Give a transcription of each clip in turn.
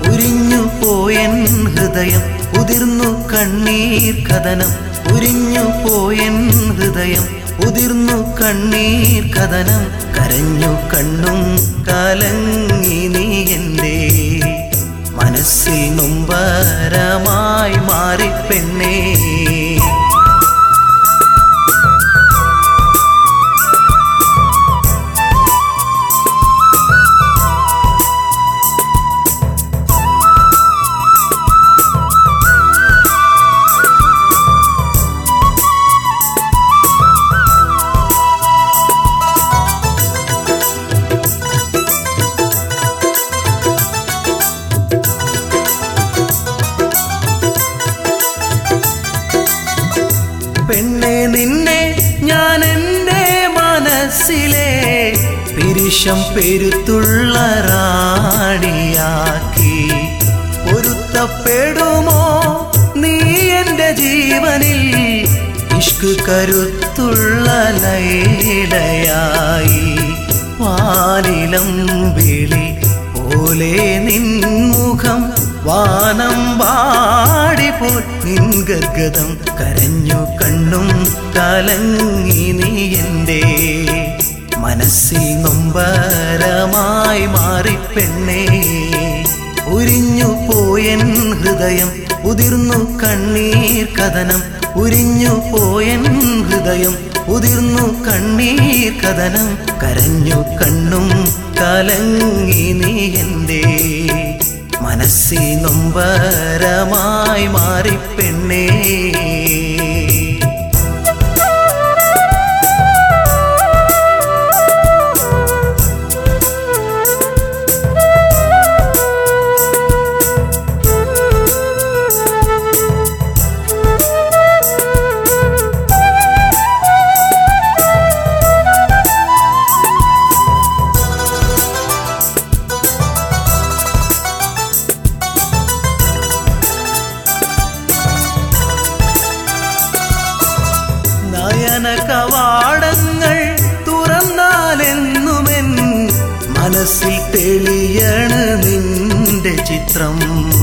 ഉരിഞ്ഞു പോയൻ ഹൃദയം ഉതിർന്നു കണ്ണീർ കഥനം ഉരിഞ്ഞു പോയൻ ഹൃദയം ഉതിർന്നു കണ്ണീർ കഥനം കരഞ്ഞു കണ്ണും കലങ്ങി നീ എൻ്റെ മനസ്സിൽ നൊമ്പരമായി മാറി പെണ്ണേ പെണ്ണെ നിന്നെ ഞാൻ എൻ്റെ മനസ്സിലെ പിരിശം പെരുത്തുള്ള റാണിയാക്കി പൊരുത്തപ്പെടുമോ നീ എൻ്റെ ജീവനിൽ ഇഷ്ക് കരുത്തുള്ള ലൈലയായി വാനിലം വിളി പോലെ നിൻമുഖം വാനം വാടിപ്പോൽ നിൻ ഗദ്ഗതം കരഞ്ഞു കണ്ണും കലങ്ങി നീ എൻ്റെ മനസ്സിൽ നൊമ്പരമായി മാറി പെണ്ണേ ഉരിഞ്ഞു പോയൻ ഹൃദയം ഉതിർന്നു കണ്ണീർ കഥനം ഉരിഞ്ഞു പോയൻ ഹൃദയം ഉതിർന്നു കണ്ണീർ കഥനം കരഞ്ഞു കണ്ണും കലങ്ങി നീ എൻ്റെ മനസ്സിൽ നൊമ്പരമായി മാറി പെണ്ണേ നയന കവാടങ്ങൾ തുറന്നാലെന്നുമെൻ മനസ്സിൽ തെളിയണ് നിന്റെ ചിത്രം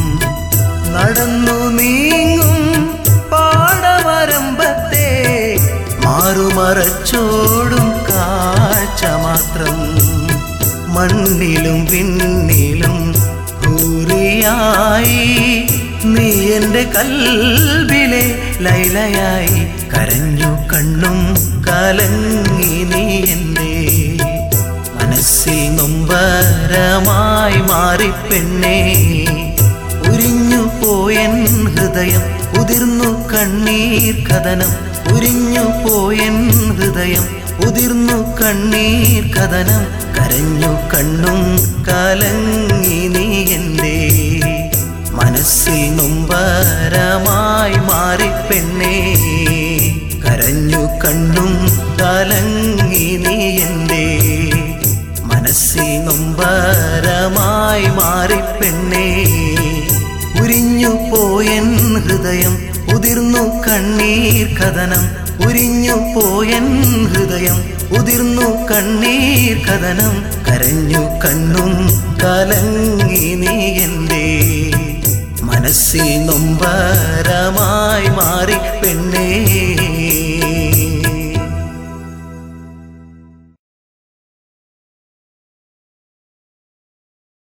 നടന്നു നീങ്ങും പാടവരമ്പത്തെ മാറുമറച്ചോടും കാഴ്ച മാത്രം മണ്ണിലും പിന്നിലും ഭൂരിയായി നീ എൻ്റെ കൽബിലെ ലൈലയായി കരഞ്ഞു കണ്ണും കലങ്ങി നീ എൻ്റെ മനസ്സിൽ നൊമ്പരമായി മാറി പെണ്ണേ ഉരിഞ്ഞു പോയൻ ഹൃദയം ഉതിർന്നു കണ്ണീർ കഥനം ഉരിഞ്ഞു പോയൻ ഹൃദയം ഉതിർന്നു കണ്ണീർ കഥനം കരഞ്ഞു കണ്ണും കലങ്ങി നീ എൻ്റെ മനസ്സിൽ നൊമ്പരമായി മാറി പെണ്ണേ കരഞ്ഞു കണ്ണും കലങ്ങി നീ എൻ്റെ മനസ്സിൽ നൊമ്പരമായി മാറി പെണ്ണേ ഉരിഞ്ഞു പോയൻ ഹൃദയം ഉതിർന്നു കണ്ണീർ കഥനം ഉരിഞ്ഞു പോയൻ ഹൃദയം ഉതിർന്നു കണ്ണീർ കഥനം കരഞ്ഞു കണ്ണും കലങ്ങി നീ എൻ്റെ മനസ്സിൽ നൊമ്പരമായി മാറി പെണ്ണേ